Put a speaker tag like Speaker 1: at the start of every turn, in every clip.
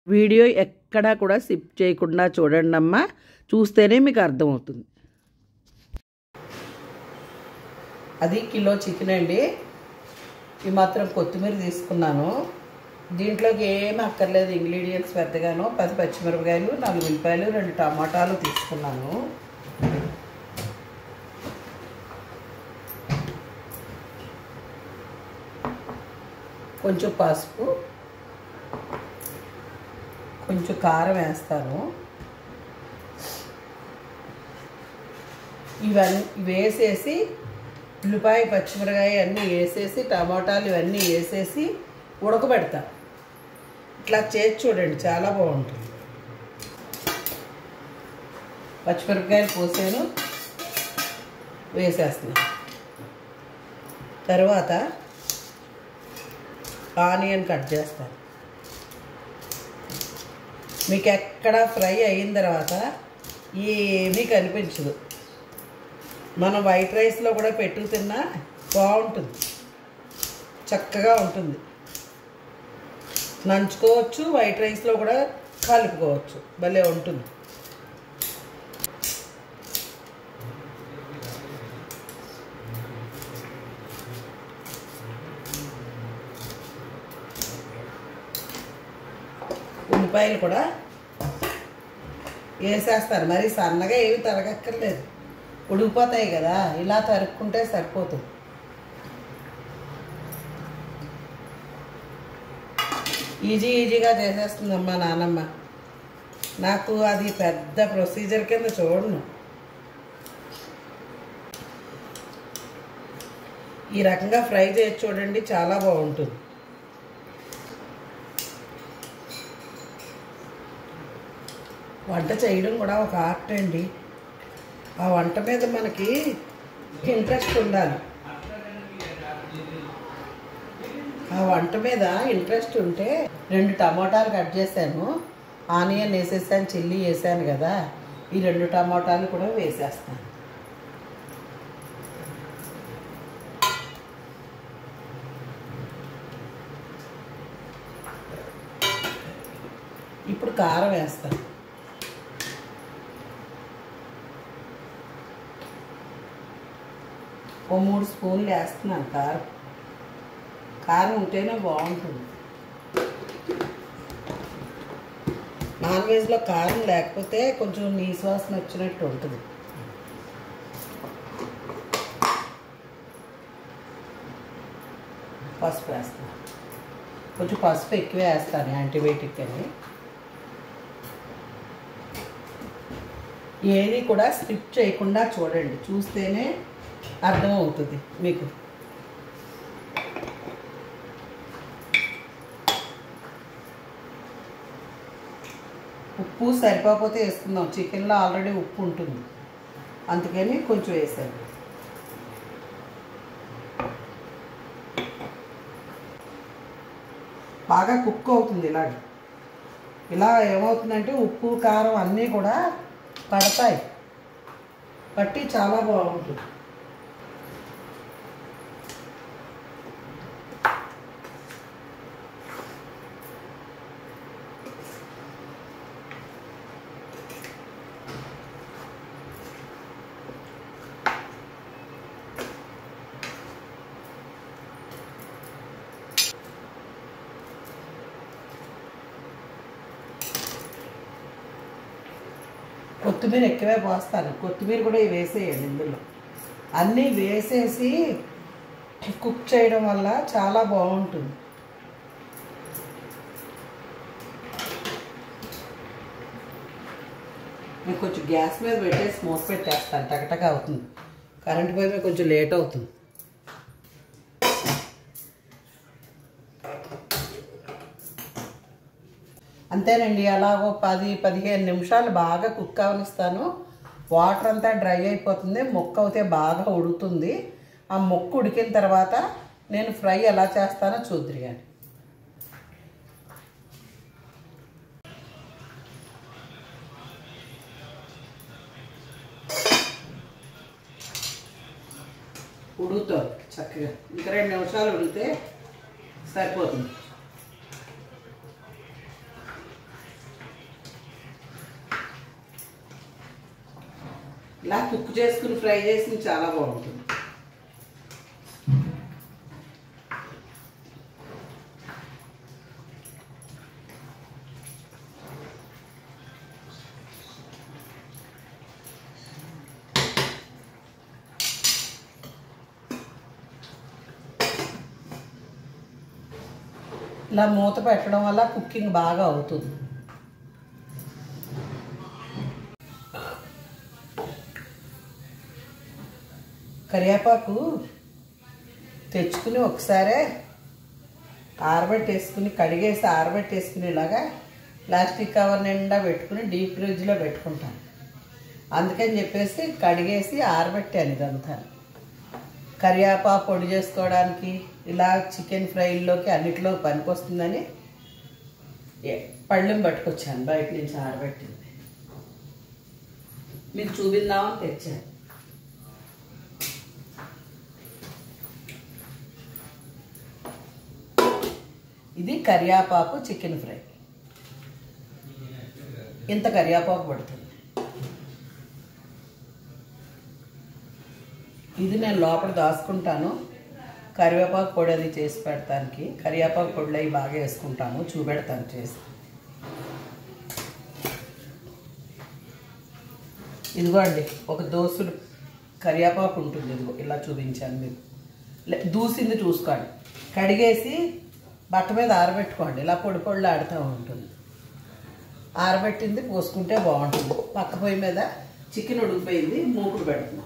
Speaker 1: Video ఎక్కడా కూడా skip చేయకుండా చూడండి అమ్మా చూస్తేనే మీకు అర్థమవుతుంది అది కిలో చికెన్ అండి ఈ మాత్రం కొత్తిమీర తీసుకున్నాను దీంట్లోకి ఏమీ అక్కర్లేదు ఇంగ్రీడియంట్స్ పెద్దగాను పది పచ్చిమిరపకాయలు నాలుగు ఉల్లిపాయలు రెండు టమాటాలు తీసుకున్నాను కొంచెం పసుపు కొంచెం కారం వేస్తాను ఇవన్నీ వేసేసి ఉల్లిపాయ పచ్చిమిరకాయ అన్నీ వేసేసి టమాటాలు ఇవన్నీ వేసేసి ఉడకబెడతా ఇట్లా చేసి చూడండి చాలా బాగుంటుంది పచ్చిమిరపకాయలు పోసాను వేసేస్తున్నాను తర్వాత ఆనియన్ కట్ చేస్తాను మీకు ఎక్కడ ఫ్రై అయిన తర్వాత ఏమీ కనిపించదు మనం వైట్ రైస్లో కూడా పెట్టు తిన్నా బాగుంటుంది చక్కగా ఉంటుంది నంచుకోవచ్చు వైట్ రైస్లో కూడా కలుపుకోవచ్చు భలే ఉంటుంది ఉల్లిపాయలు కూడా వేసేస్తారు మరి సన్నగా ఏమి తరగక్కర్లేదు ఉడికిపోతాయి కదా ఇలా తరుక్కుంటే సరిపోతుంది ఈజీ ఈజీగా చేసేస్తుందమ్మా నానమ్మ నాకు అది పెద్ద ప్రొసీజర్ కింద చూడను ఈ రకంగా ఫ్రై చేసి చూడండి చాలా బాగుంటుంది వంట చేయడం కూడా ఒక ఆర్ట్ అండి ఆ వంట మీద మనకి ఇంట్రెస్ట్ ఉండాలి ఆ వంట మీద ఇంట్రెస్ట్ ఉంటే రెండు టమాటాలు కట్ చేశాను ఆనియన్ వేసేసాను చిల్లీ వేసాను కదా ఈ రెండు టమాటాలు కూడా వేసేస్తాను ఇప్పుడు కారం వేస్తాను ఓ మూడు స్పూన్లు వేస్తున్నాను కారం కారం ఉంటేనే బాగుంటుంది నాన్ వెజ్లో కారం లేకపోతే కొంచెం నీశ్వాసన వచ్చినట్టు ఉంటుంది పసుపు వేస్తాను కొంచెం పసుపు ఎక్కువ వేస్తాను యాంటీబయాటిక్ అని ఏది కూడా స్కిప్ చేయకుండా చూడండి చూస్తేనే అర్థమవుతుంది మీకు ఉప్పు సరిపోకపోతే వేసుకుందాం చికెన్లో ఆల్రెడీ ఉప్పు ఉంటుంది అందుకని కొంచెం వేసాను బాగా కుక్ అవుతుంది ఇలాగ ఇలా ఏమవుతుందంటే ఉప్పు కారం అన్నీ కూడా పడతాయి పట్టి చాలా బాగుంటుంది కొత్తిమీర ఎక్కువే పోస్తాను కొత్తిమీర కూడా వేసేయండి ఇందులో అన్నీ వేసేసి కుక్ చేయడం వల్ల చాలా బాగుంటుంది నేను కొంచెం గ్యాస్ మీద పెట్టేసి మూత పెట్టేస్తాను టకటక అవుతుంది కరెంట్ పోయి మీద కొంచెం లేట్ అవుతుంది అంతేనండి అలాగో పది పదిహేను నిమిషాలు బాగా కుక్ అవనిస్తాను వాటర్ అంతా డ్రై అయిపోతుంది మొక్క అయితే బాగా ఉడుకుతుంది ఆ మొక్క ఉడికిన తర్వాత నేను ఫ్రై ఎలా చేస్తానో చూద్దరు కానీ ఉడుకుతుంది చక్కగా ఇంకా రెండు నిమిషాలు ఉడికితే సరిపోతుంది ఇలా కుక్ చేసుకుని ఫ్రై చేసింది చాలా బాగుంటుంది ఇలా మూత పెట్టడం వల్ల కుకింగ్ బాగా అవుతుంది కరివేపాకు తెచ్చుకుని ఒకసారే ఆరబెట్టేసుకుని కడిగేసి ఆరబెట్టేసుకుని ఇలాగా ప్లాస్టిక్ కవర్ నిండా పెట్టుకుని డీప్ ఫ్రిడ్జ్లో పెట్టుకుంటాను అందుకని చెప్పేసి కడిగేసి ఆరబెట్టాను ఇదంతా కరివేపా పొడి చేసుకోవడానికి ఇలా చికెన్ ఫ్రైల్లోకి అన్నిటిలో పనికొస్తుందని ఏ- పళ్ళెం పట్టుకొచ్చాను బయట నుంచి ఆరబెట్టింది మీకు చూపిందామని తెచ్చాను ఇది కరివేపాకు చికెన్ ఫ్రై ఇంత కరివేపాకు పడుతుంది ఇది నేను లోపల దాచుకుంటాను కరివేపాకు పొడి అది చేసి పెడతానికి కరివేపాకు పొడులు అవి బాగా వేసుకుంటాను చూపెడతాను చేసి ఇదిగోండి ఒక దోసుడు కరివేపాకు ఉంటుంది ఇదిగో ఇలా చూపించాను మీకు లే- దూసింది చూసుకోండి కడిగేసి బట్ట మీద ఆరబెట్టుకోండి ఇలా పొడి పొడిలు ఆడుతూ ఉంటుంది ఆరబెట్టింది పోసుకుంటే బాగుంటుంది పక్క పొయ్యి మీద చికెన్ ఉడికిపోయింది మూకుడు పెడుతున్నాం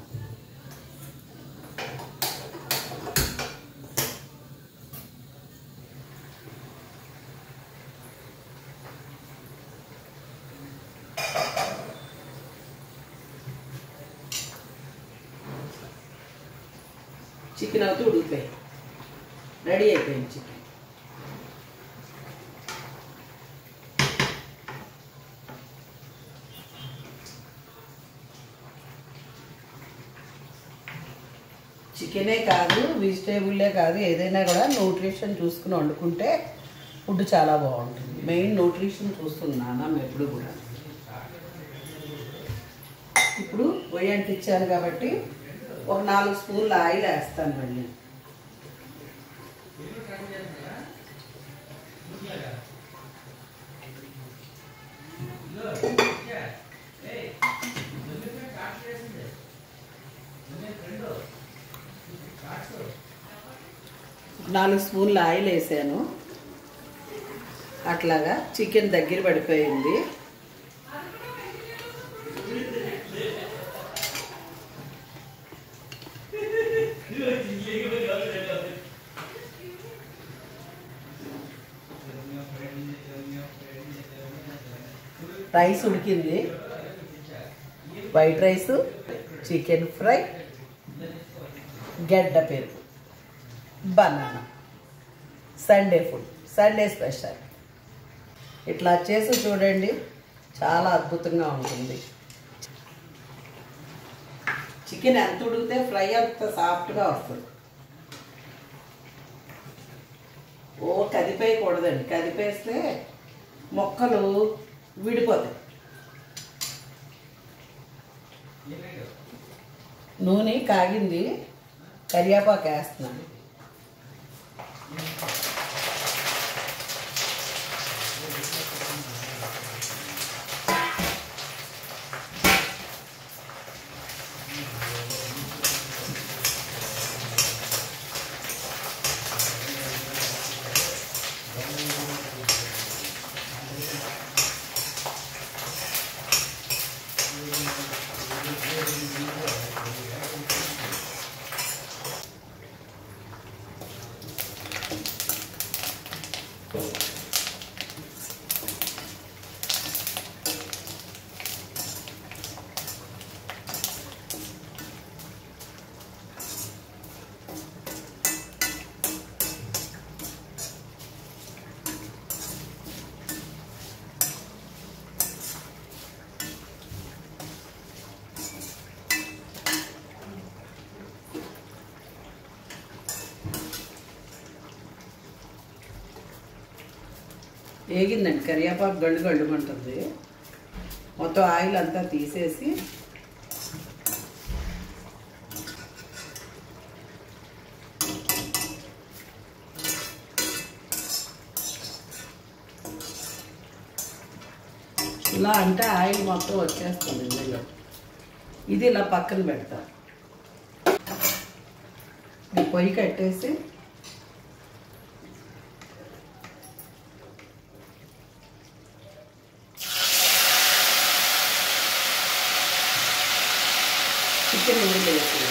Speaker 1: చికెన్ అవుతూ ఉడికిపోయింది రెడీ అయిపోయింది చికెన్ చికెనే కాదు వెజిటేబుల్లే కాదు ఏదైనా కూడా న్యూట్రిషన్ చూసుకుని వండుకుంటే ఫుడ్ చాలా బాగుంటుంది మెయిన్ న్యూట్రిషన్ చూస్తున్నాను ఎప్పుడు కూడా ఇప్పుడు పొయ్యి అంటించాను కాబట్టి ఒక నాలుగు స్పూన్ల ఆయిల్ వేస్తాను మళ్ళీ నాలుగు స్పూన్ల ఆయిల్ వేసాను అట్లాగా చికెన్ దగ్గర పడిపోయింది రైస్ ఉడికింది వైట్ రైస్ చికెన్ ఫ్రై గడ్డ పెరుగు banana Sunday food Sunday special ఇట్లా చేసి చూడండి చాలా అద్భుతంగా ఉంటుంది చికెన్ ఎంత ఉడికితే ఫ్రై అంత సాఫ్ట్గా వస్తుంది ఓ కదిపేయకూడదండి కదిపేస్తే మొక్కలు విడిపోతాయి నూనె కాగింది కరివేపాకు వేస్తున్నాను వేగిందండి కరివేపాకు గళ్ళు గళ్ళుమంటుంది మొత్తం ఆయిల్ అంతా తీసేసి ఇలా అంటే ఆయిల్ మొత్తం వచ్చేస్తుంది ఇందులో ఇది ఇలా పక్కన పెడతా ఈ పొయ్యి కట్టేసి చికెన్ ఇందులో వేసి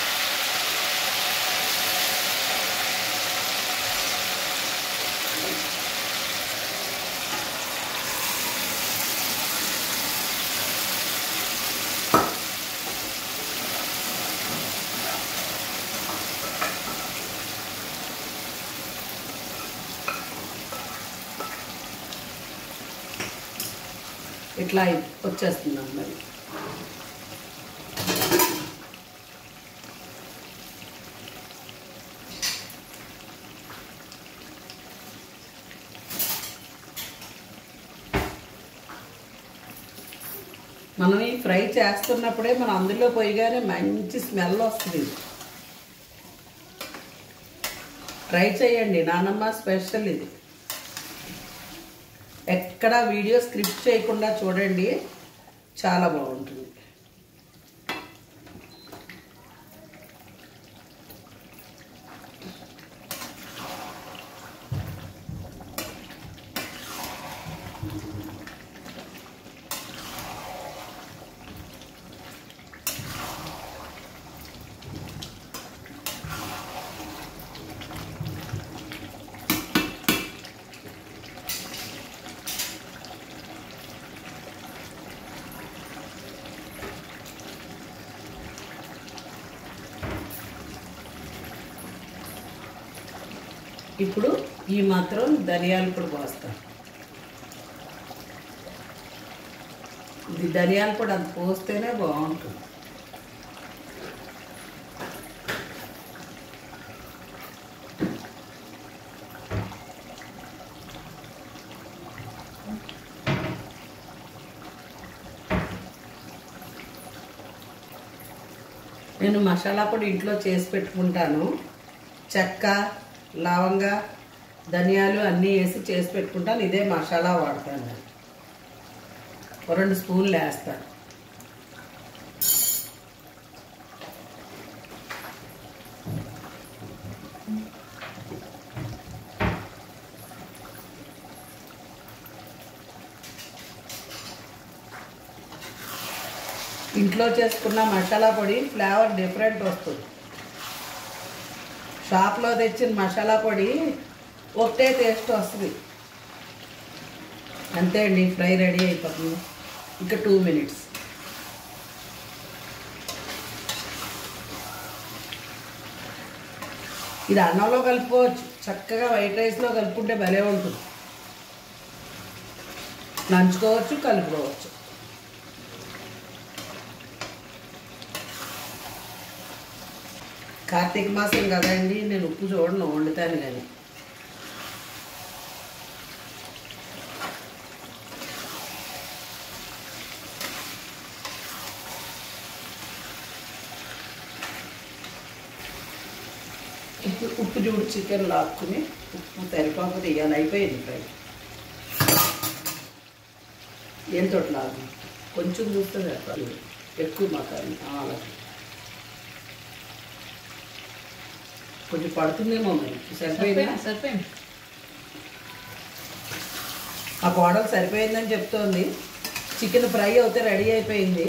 Speaker 1: ఇట్లా వచ్చేస్తుంది మరి మనం ఈ ఫ్రై చేస్తున్నప్పుడే మనం అందులో పోయిగానే మంచి స్మెల్ వస్తుంది ట్రై చేయండి నానమ్మ స్పెషల్ ఇది ఎక్కడ వీడియో స్క్రిప్ట్ చేయకుండా చూడండి చాలా బాగుంటుంది ఇప్పుడు ఈ మాత్రం ధనియాలు పొడి పోస్తాను ఇది ధనియాల పొడి అంత పోస్తేనే బాగుంటుంది నేను మసాలా పొడి ఇంట్లో చేసి పెట్టుకుంటాను చెక్క లవంగ ధనియాలు అన్నీ వేసి చేసి పెట్టుకుంటాను ఇదే మసాలా వాడతాను నేను ఓ రెండు స్పూన్లు వేస్తాను ఇంట్లో చేసుకున్న మసాలా పొడి ఫ్లేవర్ డిఫరెంట్ వస్తుంది షాప్లో తెచ్చిన మసాలా పొడి ఒకటే టేస్ట్ వస్తుంది అంతే అండి ఫ్రై రెడీ అయిపోతుంది ఇంకా టూ మినిట్స్ ఇది అన్నంలో కలుపుకోవచ్చు చక్కగా వైట్ రైస్లో కలుపుకుంటే భలే ఉంటుంది నంచుకోవచ్చు కలుపుకోవచ్చు కార్తీక మాసం కదండి నేను ఉప్పు చూడను వండుతాను కానీ ఉప్పు ఉప్పు చూడు చికెన్ లాక్కుని ఉప్పు సరిపోకపోతే ఇవాళ అయిపోయింది ఫ్రై ఏం తోటి లాగు కొంచెం చూస్తే సరిపోదు ఎక్కువ మాకాలి అలాగే కొంచెం పడుతుందేమో మరి సరిపోయిందా
Speaker 2: సరిపోయింది
Speaker 1: ఆ కోడలు సరిపోయిందని చెప్తోంది చికెన్ ఫ్రై అవుతే రెడీ అయిపోయింది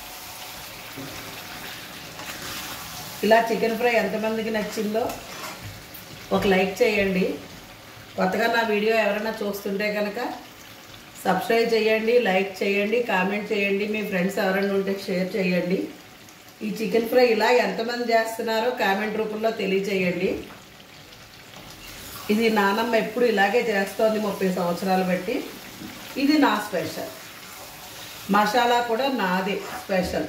Speaker 1: ఇలా చికెన్ ఫ్రై ఎంతమందికి నచ్చిందో ఒక లైక్ చేయండి కొత్తగా నా వీడియో ఎవరైనా చూస్తుంటే కనుక సబ్స్క్రైబ్ చేయండి లైక్ చేయండి కామెంట్ చేయండి మీ ఫ్రెండ్స్ ఎవరైనా ఉంటే షేర్ చేయండి ఈ చికెన్ ఫ్రై ఇలా ఎంతమంది చేస్తున్నారో కామెంట్ రూపంలో తెలియచేయండి ఇది నానమ్మ ఎప్పుడు ఇలాగే చేస్తోంది ముప్పై సంవత్సరాలు బట్టి ఇది నా స్పెషల్ మసాలా కూడా నాదే స్పెషల్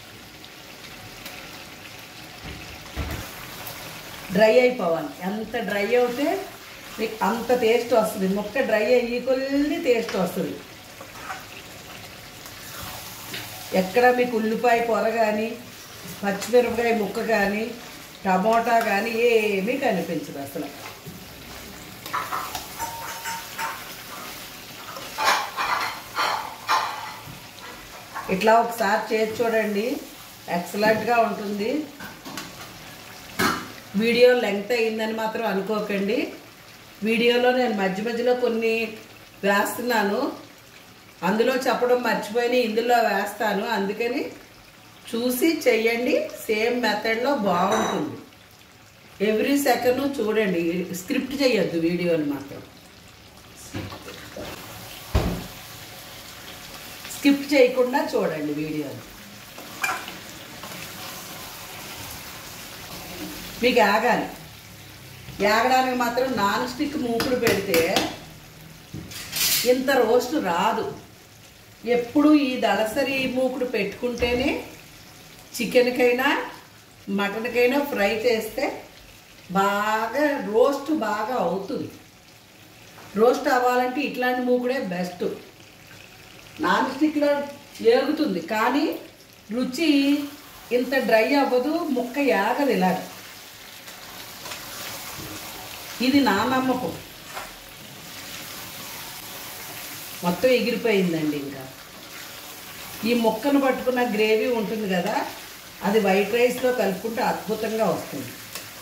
Speaker 1: డ్రై అయిపోవాలి ఎంత డ్రై అవుతే మీకు అంత టేస్ట్ వస్తుంది ముక్క డ్రై అయ్యి కొద్ది టేస్ట్ వస్తుంది ఎక్కడ మీకు ఉల్లిపాయ పొర కానీ పచ్చిమిరపకాయ ముక్క కానీ టమోటా కానీ ఏమీ కనిపించదు అసలు ఇట్లా ఒకసారి చేసి చూడండి ఎక్సలెంట్గా ఉంటుంది వీడియో లెంగ్త్ అయిందని మాత్రం అనుకోకండి వీడియోలో నేను మధ్య మధ్యలో కొన్ని వేస్తున్నాను అందులో చెప్పడం మర్చిపోయిన ఇందులో వేస్తాను అందుకని చూసి చెయ్యండి సేమ్ మెథడ్లో బాగుంటుంది ఎవ్రీ సెకండ్ చూడండి స్క్రిప్ట్ చేయొద్దు వీడియోని మాత్రం స్కిప్ చేయకుండా చూడండి వీడియోని మీకు ఆగాలి ఆగడానికి మాత్రం నాన్ స్టిక్ మూకుడు పెడితే ఇంత రోస్ట్ రాదు ఎప్పుడు ఈ దళసరి మూకుడు పెట్టుకుంటేనే చికెన్కైనా మటన్కైనా ఫ్రై చేస్తే బాగా రోస్ట్ బాగా అవుతుంది రోస్ట్ అవ్వాలంటే ఇట్లాంటి మూకుడే బెస్ట్ నాన్ స్టిక్లో ఏగుతుంది కానీ రుచి ఇంత డ్రై అవ్వదు ముక్క యాగదు ఇలాగ ఇది నా నమ్మకం మొత్తం ఎగిరిపోయిందండి ఇంకా ఈ ముక్కను పట్టుకున్న గ్రేవీ ఉంటుంది కదా అది వైట్ రైస్లో కలుపుకుంటే అద్భుతంగా వస్తుంది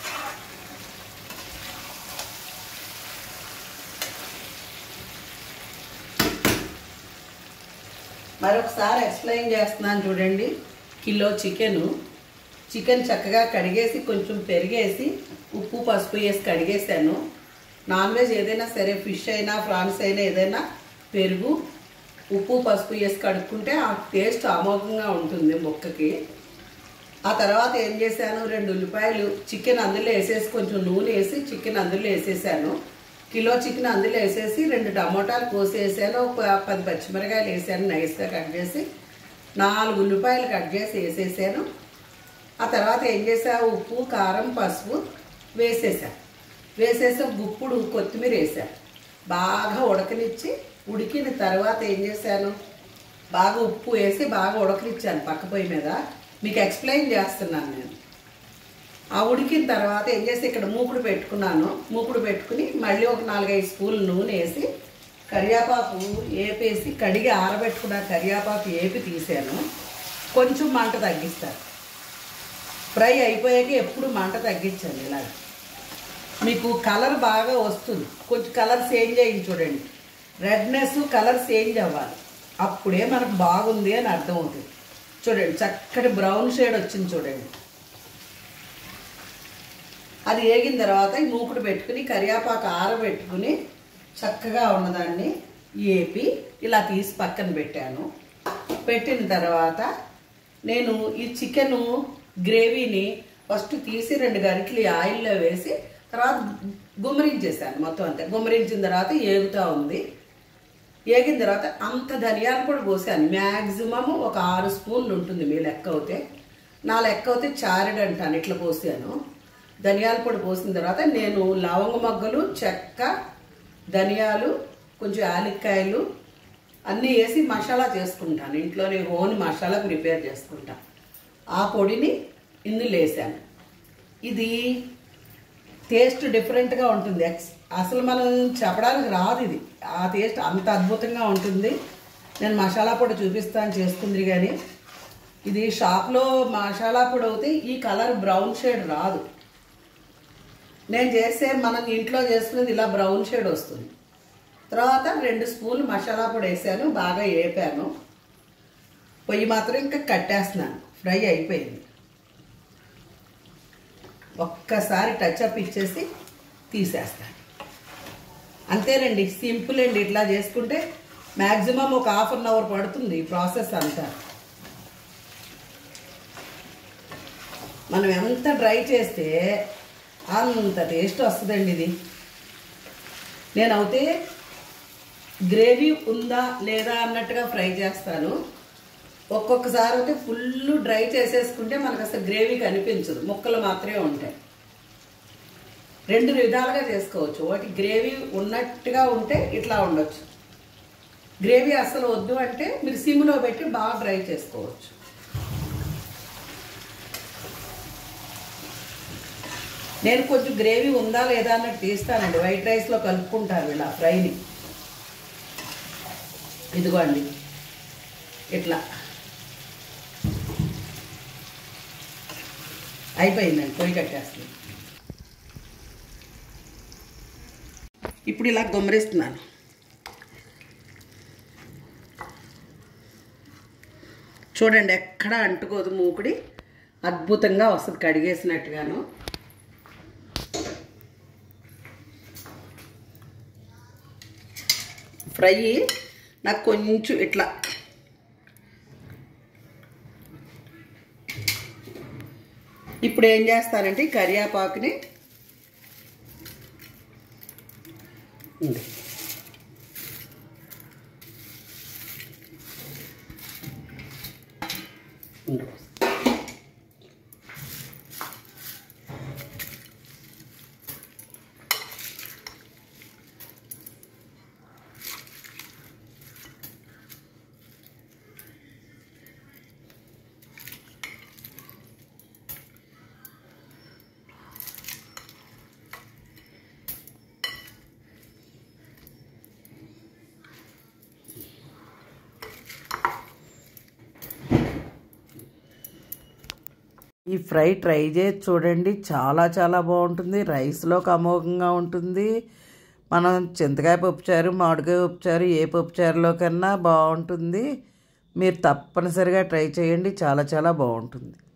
Speaker 1: మరొకసారి ఎక్స్ప్లెయిన్ చేస్తున్నాను చూడండి కిలో చికెను చికెన్ చక్కగా కడిగేసి కొంచెం పెరిగేసి ఉప్పు పసుపు వేసి కడిగేసాను నాన్ వెజ్ ఏదైనా సరే ఫిష్ అయినా ఫ్రాన్స్ అయినా ఏదైనా పెరుగు ఉప్పు పసుపు వేసి కడుక్కుంటే ఆ టేస్ట్ అమోఘంగా ఉంటుంది ముక్కకి ఆ తర్వాత ఏం చేశాను రెండు ఉల్లిపాయలు చికెన్ అందులో వేసేసి కొంచెం నూనె వేసి చికెన్ అందులో వేసేసాను కిలో చికెన్ అందులో వేసేసి రెండు టమోటాలు కోసేసాను ఒక పది పచ్చిమిరకాయలు వేసాను నైస్గా కట్ చేసి నాలుగు ఉల్లిపాయలు కట్ చేసి వేసేసాను ఆ తర్వాత ఏం చేసా ఉప్పు కారం పసుపు వేసేసా వేసేసి గుప్పుడు కొత్తిమీర వేసా బాగా ఉడకనిచ్చి ఉడికిన తర్వాత ఏం చేశాను బాగా ఉప్పు వేసి బాగా ఉడకనిచ్చాను పక్క పొయ్యి మీద మీకు ఎక్స్ప్లెయిన్ చేస్తున్నాను నేను ఆ ఉడికిన తర్వాత ఏం చేసి ఇక్కడ మూకుడు పెట్టుకున్నాను మూకుడు పెట్టుకుని మళ్ళీ ఒక నాలుగైదు స్పూన్లు నూనె వేసి కరివేపాకు ఏపేసి కడిగి ఆరబెట్టుకున్న కరివేపాకు ఏపి తీసాను కొంచెం మంట తగ్గిస్తాను ఫ్రై అయిపోయాక ఎప్పుడు మంట తగ్గించండి ఇలాగ మీకు కలర్ బాగా వస్తుంది కొంచెం కలర్ చేంజ్ అయ్యింది చూడండి రెడ్నెస్ కలర్ చేంజ్ అవ్వాలి అప్పుడే మనకు బాగుంది అని అర్థం అవుతుంది చూడండి చక్కటి బ్రౌన్ షేడ్ వచ్చింది చూడండి అది వేగిన తర్వాత ఈ మూకుడు పెట్టుకుని కరివేపాకు ఆరబెట్టుకుని చక్కగా ఉన్నదాన్ని ఏపి ఇలా తీసి పక్కన పెట్టాను పెట్టిన తర్వాత నేను ఈ చికెను గ్రేవీని ఫస్ట్ తీసి రెండు గరిటలు ఈ ఆయిల్లో వేసి తర్వాత గుమ్మరించేసాను మొత్తం అంతే గుమ్మరించిన తర్వాత ఏగుతూ ఉంది ఏగిన తర్వాత అంత ధనియాలు కూడా పోసాను మ్యాక్సిమం ఒక ఆరు స్పూన్లు ఉంటుంది మీ లెక్క అవుతే నా లెక్క అవుతే చారెడ్ అంటాను ఇట్లా పోసాను ధనియాల పొడి పోసిన తర్వాత నేను లవంగ మొగ్గలు చెక్క ధనియాలు కొంచెం యాలక్కాయలు అన్నీ వేసి మసాలా చేసుకుంటాను ఇంట్లోనే ఓన్ మసాలా ప్రిపేర్ చేసుకుంటాను ఆ పొడిని ఇందులో వేసాను ఇది టేస్ట్ డిఫరెంట్గా ఉంటుంది ఎక్స్ అసలు మనం చెప్పడానికి రాదు ఇది ఆ టేస్ట్ అంత అద్భుతంగా ఉంటుంది నేను మసాలా పొడి చూపిస్తాను చేసుకుంది కానీ ఇది షాప్లో మసాలా పొడి అవుతే ఈ కలర్ బ్రౌన్ షేడ్ రాదు నేను చేసే మనం ఇంట్లో చేసుకునేది ఇలా బ్రౌన్ షేడ్ వస్తుంది తర్వాత రెండు స్పూన్లు మసాలా పొడి వేసాను బాగా వేపాను పొయ్యి మాత్రం ఇంకా కట్టేస్తున్నాను ఫ్రై అయిపోయింది ఒక్కసారి టచ్ అప్ ఇచ్చేసి తీసేస్తాను అంతేనండి సింపుల్ అండి ఇట్లా చేసుకుంటే మ్యాక్సిమం ఒక హాఫ్ అన్ అవర్ పడుతుంది ఈ ప్రాసెస్ అంతా మనం ఎంత డ్రై చేస్తే అంత టేస్ట్ వస్తుందండి ఇది నేను అయితే గ్రేవీ ఉందా లేదా అన్నట్టుగా ఫ్రై చేస్తాను ఒక్కొక్కసారి అయితే ఫుల్ డ్రై చేసేసుకుంటే మనకు అసలు గ్రేవీ కనిపించదు ముక్కలు మాత్రమే ఉంటాయి రెండు విధాలుగా చేసుకోవచ్చు ఒకటి గ్రేవీ ఉన్నట్టుగా ఉంటే ఇట్లా ఉండొచ్చు గ్రేవీ అసలు వద్దు అంటే మీరు సిమ్లో పెట్టి బాగా డ్రై చేసుకోవచ్చు నేను కొంచెం గ్రేవీ ఉందా లేదా అన్నట్టు తీస్తానండి వైట్ రైస్లో కలుపుకుంటారు ఇలా ఫ్రైని ఇదిగోండి ఇట్లా అయిపోయిందండి పొయ్యి కట్టేస్తుంది ఇప్పుడు ఇలా గుమ్మరిస్తున్నాను చూడండి ఎక్కడ అంటుకోదు మూకుడి అద్భుతంగా వస్తుంది కడిగేసినట్టుగాను ఫ్రై నాకు కొంచెం ఇట్లా ఇప్పుడు ఏం చేస్తానంటే ఈ కరివేపాకుని ఉంది. ఉంది. ఈ ఫ్రై ట్రై చేసి చూడండి చాలా చాలా బాగుంటుంది రైస్లోకి అమోఘంగా ఉంటుంది మనం చింతకాయ పప్పుచారు మామిడికాయ పప్పుచారు ఏ పప్పుచారులో కన్నా బాగుంటుంది మీరు తప్పనిసరిగా ట్రై చేయండి చాలా చాలా బాగుంటుంది